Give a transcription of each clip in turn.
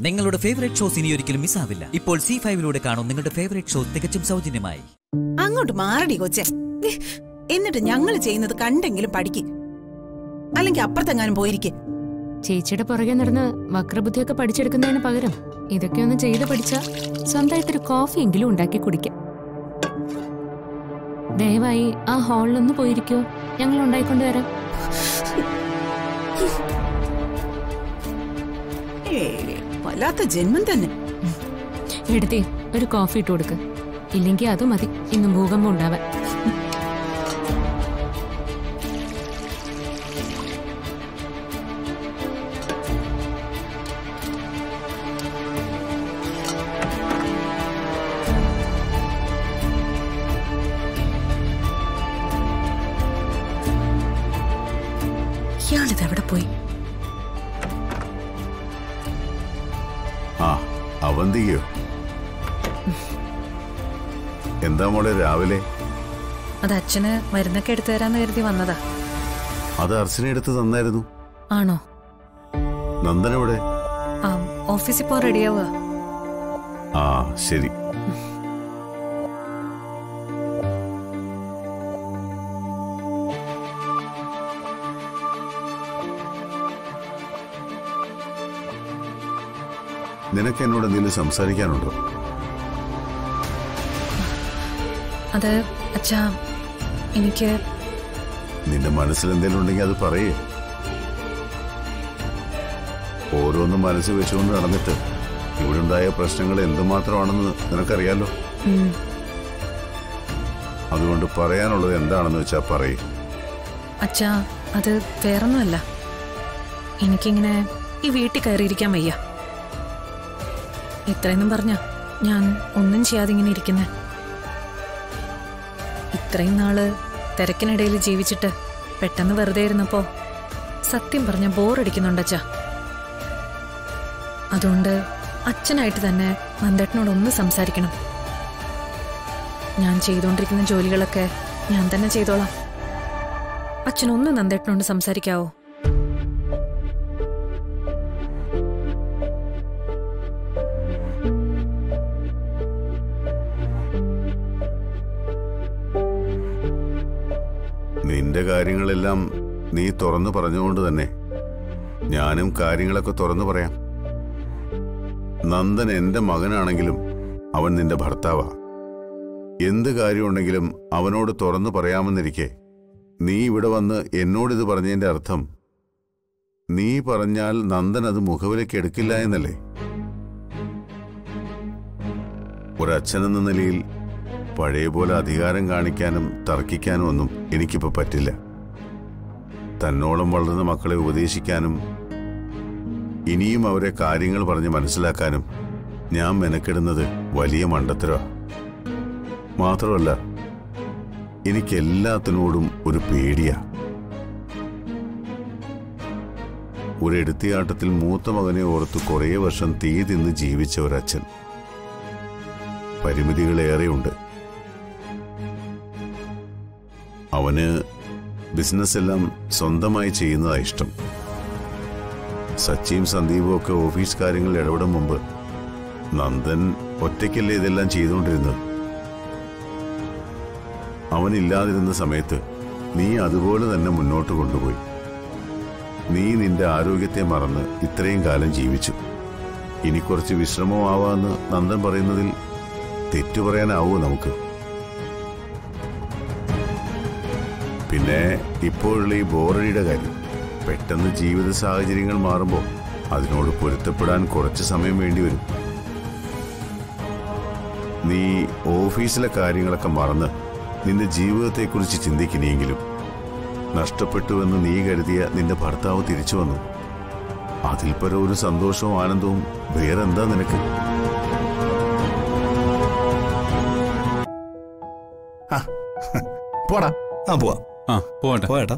നിങ്ങളുടെ favourite shows ഇനി ഒരിക്കലും മിസ്സാവില്ല ഇപ്പോൾ സി ഫൈവിലൂടെ കാണും നിങ്ങളുടെ ഫേവറേറ്റ് ഷോ തികച്ചും സൗജന്യമായി അങ്ങോട്ട് മാറടി കൊച്ചെ ദേ, എന്നിട്ട് ഞങ്ങൾ ചെയ്യുന്നത് കണ്ടെങ്കിലും പഠിക്ക് അല്ലെങ്കിൽ അപ്പുറത്തെങ്ങാനും പോയിരിക്കെ ചേച്ചിയുടെ പുറകെ നടന്ന് വക്രബുദ്ധിയൊക്കെ പഠിച്ചെടുക്കുന്നതിന് പകരം ഇതൊക്കെ ഒന്ന് ചെയ്ത് പഠിച്ച സ്വന്തമായിട്ടൊരു കോഫി എങ്കിലും ഉണ്ടാക്കി കുടിക്കാം ദയവായി ആ ഹാളിലൊന്ന് പോയിരിക്കോ ഞങ്ങൾ ഉണ്ടായിക്കൊണ്ട് വരാം ഏയ്, വല്ലാത്ത ജന്മം തന്നെ എടുത്തേ ഒരു കോഫി ഇട്ട് കൊടുക്ക് ഇല്ലെങ്കിൽ അത് മതി ഇന്ന് ഭൂകമ്പം ഉണ്ടാവാൻ ഇയാളിത് എവിടെ പോയി ആ അവന്തികയോ എന്താ മോളെ രാവിലെ അത് അച്ഛന് മരുന്നൊക്കെ എടുത്തു തരാന്ന് കരുതി വന്നതാ അത് അർച്ചന എടുത്ത് തന്നായിരുന്നു ആണോ നന്ദനെവിടെ ആ ഓഫീസിൽ പോ റെഡിയാവുക ആ ശരി നിനക്ക് എന്നോട് എന്തെങ്കിലും സംസാരിക്കാനുണ്ടോ അത് അച്ഛാ എനിക്ക് നിന്റെ മനസ്സിൽ എന്തെങ്കിലും ഉണ്ടെങ്കിൽ അത് പറയേ ഓരോന്നും മനസ്സിൽ വെച്ചുകൊണ്ട് നടന്നിട്ട് ഇവിടെ ഉണ്ടായ പ്രശ്നങ്ങൾ എന്തുമാത്രമാണെന്ന് നിനക്കറിയാലോ ഉം, അതുകൊണ്ട് പറയാനുള്ളത് എന്താണെന്ന് വെച്ചാൽ പറയേ അച്ഛാ അത് വേറൊന്നുമല്ല എനിക്കിങ്ങനെ ഈ വീട്ടിൽ കയറിയിരിക്കാൻ വയ്യ ഇത്രയൊന്നും പറഞ്ഞ ഞാൻ ഒന്നും ചെയ്യാതെ ഇങ്ങനെ ഇരിക്കുന്നെ ഇത്രയും നാള് തിരക്കിനിടയിൽ ജീവിച്ചിട്ട് പെട്ടെന്ന് വെറുതെ ഇരുന്നപ്പോ സത്യം പറഞ്ഞ ബോറടിക്കുന്നുണ്ടച്ചാ അതുകൊണ്ട് അച്ഛനായിട്ട് തന്നെ നന്ദേട്ടനോട് ഒന്ന് സംസാരിക്കണം ഞാൻ ചെയ്തുകൊണ്ടിരിക്കുന്ന ജോലികളൊക്കെ ഞാൻ തന്നെ ചെയ്തോളാം അച്ഛനൊന്ന് നന്ദേട്ടനോട് സംസാരിക്കാവോ നിന്റെ കാര്യങ്ങളെല്ലാം നീ തുറന്നു പറഞ്ഞുകൊണ്ട് തന്നെ ഞാനും കാര്യങ്ങളൊക്കെ തുറന്നു പറയാം നന്ദൻ എന്റെ മകനാണെങ്കിലും അവൻ നിന്റെ ഭർത്താവാ എന്ത് കാര്യമുണ്ടെങ്കിലും അവനോട് തുറന്നു പറയാമെന്നിരിക്കെ നീ ഇവിടെ വന്ന് എന്നോടിത് പറഞ്ഞതിന്റെ അർത്ഥം നീ പറഞ്ഞാൽ നന്ദൻ അത് മുഖവിലേക്ക് എടുക്കില്ല എന്നല്ലേ ഒരച്ഛനെന്ന നിലയിൽ പഴയ പോലെ അധികാരം കാണിക്കാനും തർക്കിക്കാനും ഒന്നും എനിക്കിപ്പോ പറ്റില്ല തന്നോളം വളർന്ന മക്കളെ ഉപദേശിക്കാനും ഇനിയും അവരെ കാര്യങ്ങൾ പറഞ്ഞ് മനസ്സിലാക്കാനും ഞാൻ മെനക്കെടുന്നത് വലിയ മണ്ടത്തരമാ മാത്രമല്ല എനിക്കെല്ലാത്തിനോടും ഒരു പേടിയാ ഒരു എടുത്തിയാട്ടത്തിൽ മൂത്ത മകനെ ഓർത്ത് കുറേ വർഷം തീ തിന്ന് ജീവിച്ച ഒരച്ഛൻ പരിമിതികളേറെയുണ്ട് അവന് ബിസിനസ് എല്ലാം സ്വന്തമായി ചെയ്യുന്നതാ ഇഷ്ടം സച്ചിയും സന്ദീപും ഒക്കെ ഓഫീസ് കാര്യങ്ങളിൽ ഇടപെടും മുമ്പ് നന്ദൻ ഒറ്റയ്ക്കല്ലേ ഇതെല്ലാം ചെയ്തുകൊണ്ടിരുന്നത് അവനില്ലാതിരുന്ന സമയത്ത് നീ അതുപോലെ തന്നെ മുന്നോട്ട് കൊണ്ടുപോയി നീ നിന്റെ ആരോഗ്യത്തെ മറന്ന് ഇത്രയും കാലം ജീവിച്ചു ഇനി കുറച്ച് വിശ്രമമാവാന്ന് നന്ദൻ പറയുന്നതിൽ തെറ്റു പറയാനാവോ നമുക്ക് പിന്നെ ഇപ്പോഴുള്ള ഈ ബോറടിയുടെ കാര്യം പെട്ടെന്ന് ജീവിത സാഹചര്യങ്ങൾ മാറുമ്പോൾ അതിനോട് പൊരുത്തപ്പെടാൻ കുറച്ച് സമയം വേണ്ടിവരും നീ ഓഫീസിലെ കാര്യങ്ങളൊക്കെ മറന്ന് നിന്റെ ജീവിതത്തെക്കുറിച്ച് ചിന്തിക്കണിയെങ്കിലും നഷ്ടപ്പെട്ടുവെന്ന് നീ കരുതിയ നിന്റെ ഭർത്താവ് തിരിച്ചു വന്നു അതിൽ പരം ഒരു സന്തോഷവും ആനന്ദവും വേറെന്താ നിനക്ക് പോടാ ആ പോവാ ആ പോവട്ടെ പോയേട്ടാ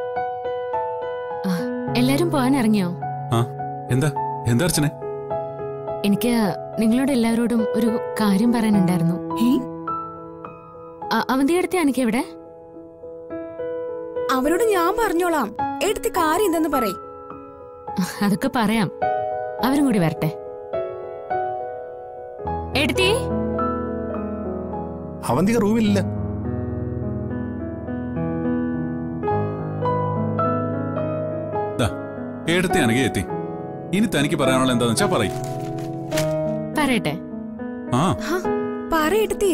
ആ, എല്ലാരും പോകാൻ ഇറങ്ങിയോ ആ എന്താ എന്താ അർച്ചനെ എനിക്ക് നിങ്ങളോട് എല്ലാവരോടും ഒരു കാര്യം പറയാനുണ്ടായിരുന്നു അവന്തിയടുത്തെ എനിക്ക് എവിടെ അവരോട് ഞാൻ പറഞ്ഞോളാം എടുത്ത് കാര്യം എന്തെന്ന് പറയ് അതൊക്കെ പറയാം അവരും കൂടി വരട്ടെ എടുത്തി അവന്തിക റൂമിലില്ല ദാ എടുത്താണെങ്കിൽ എത്തി ഇനി തനിക്ക് പറയാനുള്ള എന്താന്ന് വെച്ചാ പറയും പറയട്ടെ ആ പറയെടുത്തേ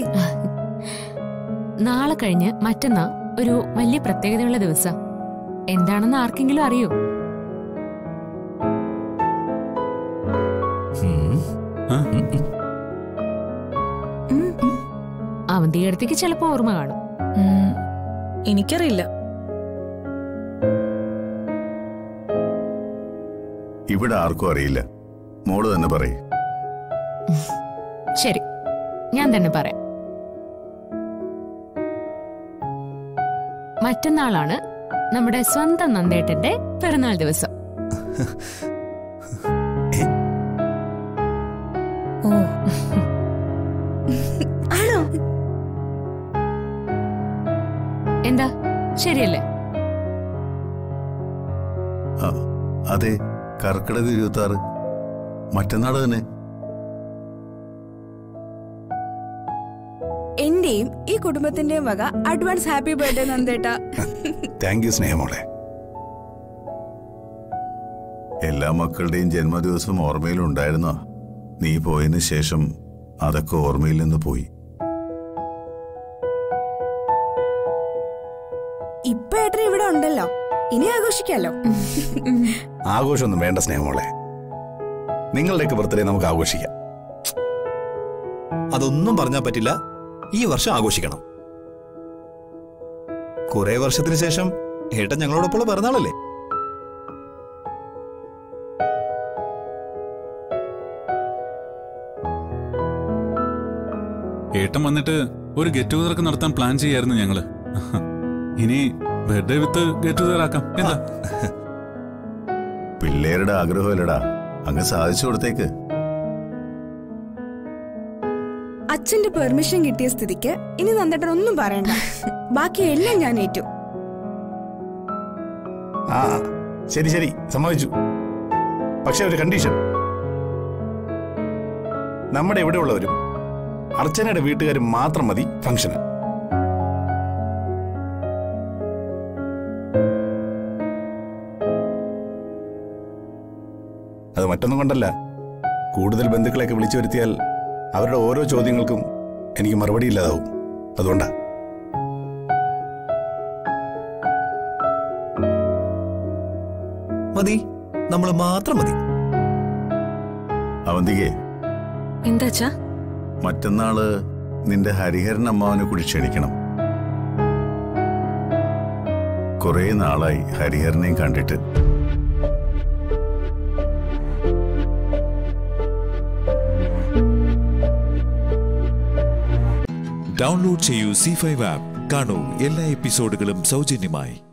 നാളെ കഴിഞ്ഞ് മറ്റന്നാ ഒരു വലിയ പ്രത്യേകതയുള്ള ദിവസം എന്താണെന്ന് ആർക്കെങ്കിലും അറിയോ ആ? അവന്തികടത്തേക്ക് ചിലപ്പോ ഓർമ്മ കാണും ഉം, എനിക്കറിയില്ല ഇവിടെ ആർക്കും അറിയില്ല മോള് തന്നെ പറയും ശരി ഞാൻ തന്നെ പറയാം മറ്റന്നാളാണ് നമ്മുടെ സ്വന്തം നന്ദേട്ടന്റെ പിറന്നാൾ ദിവസം ഓ ആണോ എന്താ ശരിയല്ലേ ആ, അതെ കർക്കിടക ഇരുപത്തി ആറ് മറ്റന്നാട് തന്നെ എന്റെയും ഈ കുടുംബത്തിന്റെയും വക അഡ്വാൻസ് ഹാപ്പി ബർത്ത്ഡേ നന്ദേട്ടാ താങ്ക് യു സ്നേഹമോളെ എല്ലാ മക്കളുടെയും ജന്മദിവസം ഓർമ്മയിലുണ്ടായിരുന്നോ നീ പോയതിനു ശേഷം അതൊക്കെ ഓർമ്മയിൽ നിന്ന് പോയി ഇപ്പൊ ഏട്ടൻ ഇവിടെ ഉണ്ടല്ലോ ഇനി ആഘോഷിക്കാലോ ആഘോഷമൊന്നും വേണ്ട സ്നേഹമോളെ നിങ്ങളുടെയൊക്കെ ബർത്ത്ഡേ നമുക്ക് ആഘോഷിക്കാം അതൊന്നും പറഞ്ഞാൽ പറ്റില്ല ഈ വർഷം ആഘോഷിക്കണം കുറെ വർഷത്തിന് ശേഷം ഏട്ടൻ ഞങ്ങളോടൊപ്പമുള്ള പിറന്നാളല്ലേ ഏട്ടൻ വന്നിട്ട് ഒരു ഗെറ്റ് ടുഗദർ നടത്താൻ പ്ലാൻ ചെയ്യായിരുന്നു ഞങ്ങള് ഇനി ബർത്ത്ഡേ വിത്ത് ഗെറ്റ് ടുഗദർ ആക്കാം എന്താ പിള്ളേരുടെ ആഗ്രഹമല്ലടാ അങ്ങ് സാധിച്ചു കൊടുത്തേക്ക് അച്ഛന്റെ പെർമിഷൻ കിട്ടിയ സ്ഥിതിക്ക് ഇനി നന്ദേട്ടൻ ഒന്നും പറയണ്ട ബാക്കി എല്ലാം ഞാൻ ഏറ്റു ആ ശരി ശരി സമ്മതിച്ചു പക്ഷെ ഒരു കണ്ടീഷൻ നമ്മുടെ ഇവിടെ ഉള്ളവരും അർച്ചനയുടെ വീട്ടുകാരും മാത്രം മതി ഫംഗ്ഷന് അത് മറ്റൊന്നും കൊണ്ടല്ല കൂടുതൽ ബന്ധുക്കളെയൊക്കെ വിളിച്ചു വരുത്തിയാൽ അവരുടെ ഓരോ ചോദ്യങ്ങൾക്കും എനിക്ക് മറുപടി ഇല്ലാതാവും അതുകൊണ്ടാ മതി നമ്മൾ മാത്രം മതി അവന്തികെ എന്താച്ചാ മറ്റന്നാള് നിന്റെ ഹരിഹരൻ അമ്മാവനെ കൂടി ക്ഷണിക്കണം കുറെ നാളായി ഹരിഹരനെയും കണ്ടിട്ട് ഡൗൺലോഡ് ചെയ്യൂ സി ഫൈവ് ആപ്പ് കാണൂ എല്ലാ എപ്പിസോഡുകളും സൗജന്യമായി